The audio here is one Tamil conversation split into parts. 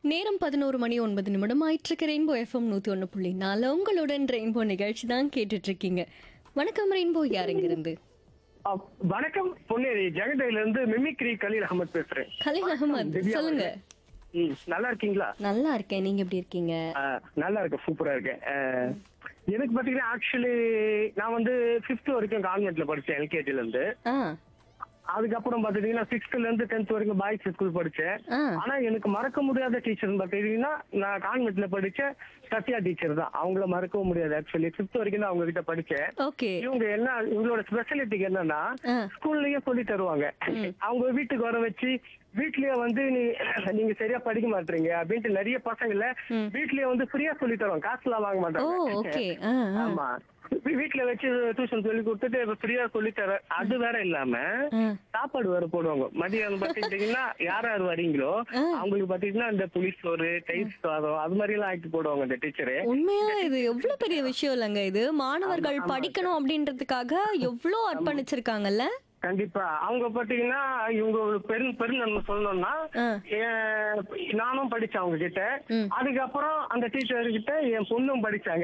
நேரம் பதினோரு மணி ஒன்பது நிமிடம் ஆயிட்டிருக்கு ரெயின்போ எஃப்எம் நூத்தி ஒன்று புள்ளி நாலு உங்களுடன் ரெயின்போ நிகழ்ச்சி தான் கேட்டுட்டு இருக்கீங்க வணக்கம் ரெயின்போ யாருங்க இருந்து ஆ, வணக்கம் பொன்னேரி ஜெகடையில இருந்து மிமிக்ரி கலீல் அகமது பேசுறேன் கலீல் அகமது திவ்யா சொல்லுங்க ம், நல்லா இருக்கீங்களா நல்லா இருக்கேன் நீங்க எப்படி இருக்கீங்க ஆ, நல்லா இருக்கேன் சூப்பரா இருக்கேன் ஆ, எனக்கு பாத்தீங்கன்னா ஆக்சுவலி நான் வந்து ஃபிஃப்த் வரைக்கும் கான்வென்ட்ல படிச்சேன் எல்கேஜில இருந்து ஆ அதுக்கப்புறம் பாத்துட்டீங்கன்னா சிக்ஸ்த்ல இருந்து டென்த் வரைக்கும் பாய்ஸ் ஸ்கூல் படிச்சேன் ஆ ஆனா எனக்கு மறக்க முடியாத டீச்சர் பாத்தீங்கன்னா நான் கான்வென்ட்ல படிச்ச சத்யா டீச்சர் தான் அவங்கள மறக்கவும் முடியாது ஆக்சுவலி ஃபிஃப்த் வரைக்கும் தான் அவங்க கிட்ட படிச்சேன் ஓகே இவங்க என்ன இவங்களோட ஸ்பெஷாலிட்டிக்கு என்னன்னா ஆ. ஸ்கூல்லயே சொல்லி தருவாங்க அவங்க வீட்டுக்கு வர வச்சு வீட்லயே வந்து நீ நீங்க சரியா படிக்க மாட்டீங்க அப்படின்ட்டு நிறைய பசங்கள வீட்லயே வந்து ஃப்ரீயா சொல்லி தருவாங்க காசுலாம் வாங்க ஓ மாட்டாங்க ஓகே ஆ ஆ. ஆமா வீ- வீட்ல வச்சு டியூஷன் சொல்லி கொடுத்துட்டு ஃப்ரீயா சொல்லி தர அது வேற இல்லாம ஆ. சாப்பாடு வேற போடுவாங்க மதியம் பாத்தீங்கன்னா யார் யார் வரீங்களோ அவங்களுக்கு பாத்தீங்கன்னா இந்த புளி சோறு தயிர் சாதம் அது மாதிரி எல்லாம் ஆக்கி போடுவாங்க இந்த டீச்சரு உண்மையா இது எவ்வளவு பெரிய விஷயம் இல்லைங்க இது மாணவர்கள் படிக்கணும் அப்படின்றதுக்காக எவ்வளோ அர்ப்பணிச்சிருக்காங்கல்ல கண்டிப்பா அவங்க பாத்தீங்கன்னா இவங்க ஒரு பெரு பெருநன்மை சொல்லணும்னா ஆ. என் நானும் படிச்சேன் அவங்க கிட்ட அதுக்கப்புறம் அந்த டீச்சர் கிட்ட என் பொண்ணும் படிச்சாங்க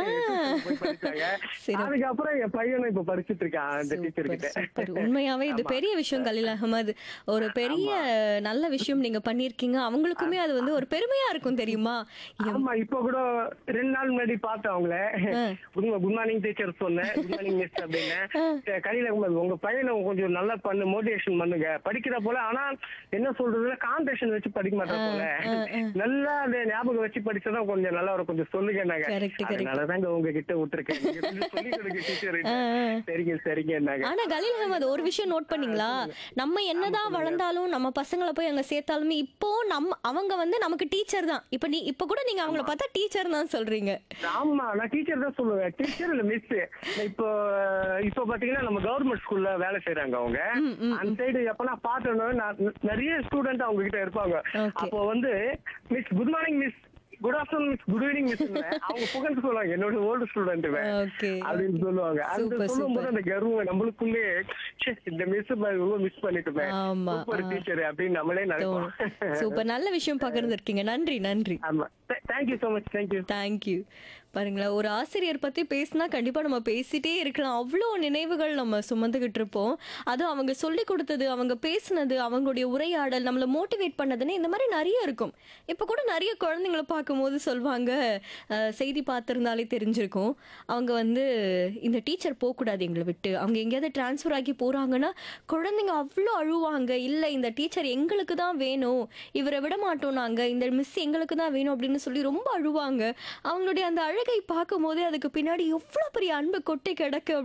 போய் படிச்சாங்க சரி. அதுக்கப்புறம் என் பையனும் இப்ப படிச்சிட்டு இருக்கான் அந்த டீச்சர் சூப்பர், கிட்ட சூப்பர். உண்மையாவே இது பெரிய விஷயம் கலீல் அகமது ஒரு பெரிய நல்ல விஷயம் நீங்க பண்ணிருக்கீங்க அவங்களுக்குமே அது வந்து ஒரு பெருமையா இருக்கும் தெரியுமா ஆமா இப்ப கூட ரெண்டு நாள் முன்னாடி பார்த்தேன் அவங்கள குட் குட் மார்னிங் டீச்சர் சொன்னேன் குட் மார்னிங் மிஸ் அப்படின்னு சரி, கலியில அகமது, உங்க பையனை கொஞ்சம் நல்லா பண்ணு மோட்டிவேஷன் பண்ணுங்க படிக்கிற போல ஆனா என்ன சொல்றதுல கான்சென்ட்ரேஷன் வச்சு படிக்க மாட்டேன் போல நல்லா அந்த ஞாபகம் வச்சு படிச்சதான் கொஞ்சம் நல்லா இருக்கும் கொஞ்சம் சொல்லுங்க நாங்க Correct, correct. அதனாலதாங்க உங்ககிட்ட விட்டுருக்கேன் நீங்க கொஞ்சம் சொல்லி கொடுங்க டீச்சர் ஆ, ஆ. சரிங்க சரிங்க நாங்க ஆனா கலீல் அகமது ஒரு விஷயம் நோட் பண்ணீங்களா நம்ம என்னதான் வளர்ந்தாலும் நம்ம பசங்களை போய் அங்க சேர்த்தாலுமே இப்போ நம்ம அவங்க வந்து நமக்கு டீச்சர் தான் இப்ப நீ இப்ப கூட நீங்க அவங்கள பார்த்தா டீச்சர் தான் சொல்றீங்க ஆமா நான் டீச்சர் தான் சொல்லுவேன் டீச்சர் இல்ல மிஸ் இப்போ இப்போ பாத்தீங்கன்னா நம்ம கவர்மெண்ட் ஸ்கூல்ல வேலை செய்யறாங்க அவங்க அந்த சைடு எப்ப நான் பார்த்தேனோ நான் நிறைய ஸ்டூடெண்ட் அவங்க கிட்ட இருப்பாங்க Okay. அப்போ வந்து miss good morning miss good afternoon miss good evening miss அவங்க புகழ்ந்து சொல்லுவாங்க என்னோட ஓல்டு ஸ்டூடெண்ட் Okay. அப்படின்னு சொல்லுவாங்க அந்த Super, சொல்லும்போது super. அந்த கர்வம் நம்மளுக்குள்ளே ச்சே, இந்த மிஸ் ரொம்ப மிஸ் பண்ணிட்டுமே ஆமா, சூப்பர் ஆ. டீச்சர் அப்படின்னு நம்மளே நினைப்போம் சூப்பர் நல்ல விஷயம் பகிர்ந்திருக்கீங்க நன்றி நன்றி ஆமா thank you so much thank you thank you பாருங்களேன் ஒரு ஆசிரியர் பத்தி பேசினா கண்டிப்பா நம்ம பேசிட்டே இருக்கலாம் அவ்வளோ நினைவுகள் நம்ம சுமந்துகிட்டு இருப்போம் அதுவும் அவங்க சொல்லி கொடுத்தது அவங்க பேசினது அவங்களுடைய உரையாடல் நம்மளை மோட்டிவேட் பண்ணதுன்னு இந்த மாதிரி நிறைய இருக்கும் இப்போ கூட நிறைய குழந்தைங்கள பார்க்கும்போது சொல்லுவாங்க அஹ், செய்தி பார்த்துருந்தாலே தெரிஞ்சிருக்கும் அவங்க வந்து இந்த டீச்சர் போகக்கூடாது எங்களை விட்டு அவங்க எங்கேயாவது டிரான்ஸ்ஃபர் ஆகி போறாங்கன்னா குழந்தைங்க அவ்வளோ அழுவாங்க இல்லை இந்த டீச்சர் எங்களுக்கு தான் வேணும் இவரை விட மாட்டோம் நாங்க இந்த மிஸ் எங்களுக்கு தான் வேணும் அப்படின்னு சொல்லி ரொம்ப அழுவாங்க அவங்களுடைய அந்த அழகை பார்க்கும் போதே அதுக்கு பின்னாடி எவ்வளோ பெரிய அன்பு கொட்டி கிடக்கு